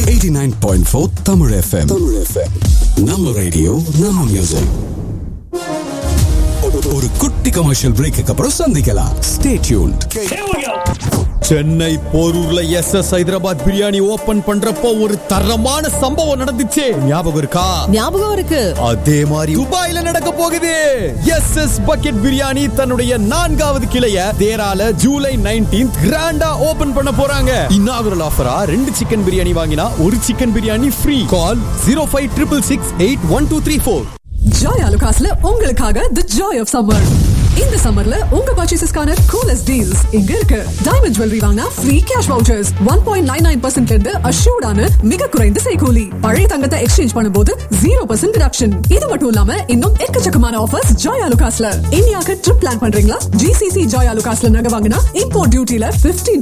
89.4 Tamil FM. Tamil FM. நம்ம radio நம்ம music ஒரு குட்டி கமர்ஷியல் பிரேக்கு அப்புறம் சந்திக்கலாம் ஸ்டே டியூன்ட் சென்னை போரூர்ல S S Hyderabad biryani open பண்றப்போ ஒரு தரமான சம்பவம் நடந்துச்சே ஞாபகம் இருக்கா ஞாபகம் இருக்கு அதே மாதிரி துபாயில நடக்க போகுது எஸ் எஸ் பக்கெட் பிரியாணி தன்னுடைய நான்காவது கிளைய தேரால ஜூலை 19th கிராண்டா ஓபன் பண்ண போறாங்க இன்னாகுரல் ஆஃபரா ரெண்டு சிக்கன் பிரியாணி வாங்கினா ஒரு chicken biryani free call zero five triple six eight one two three four Joy அலுகாஸ்ல உங்களுக்காக தி ஜாய் ஆஃப் சம்மர் இந்த சம்மர்ல உங்க பர்ச்சேசஸ்க்கான கூலஸ்ட் டீல்ஸ் இங்க இருக்கு டைமண்ட் ஜுவல்லரி வாங்கினா free cash vouchers one point nine nine percent இருந்து அஷ்யூர்டான மிக குறைந்த செய்கூலி பழைய தங்கத்தை எக்ஸ்சேஞ்ச் பண்ணும்போது ஜீரோ பர்சன்ட் டிடக்ஷன் இது மட்டும் இல்லாம இன்னும் எக்கச்சக்கமான ஆஃபர்ஸ் ஜாய் அலுகாஸ்ல இந்தியாவுக்கு ட்ரிப் பிளான் பண்றீங்களா ஜிசிசி ஜாய் அலுகாஸ்ல நகை வாங்கினா இம்போர்ட் டியூட்டில 15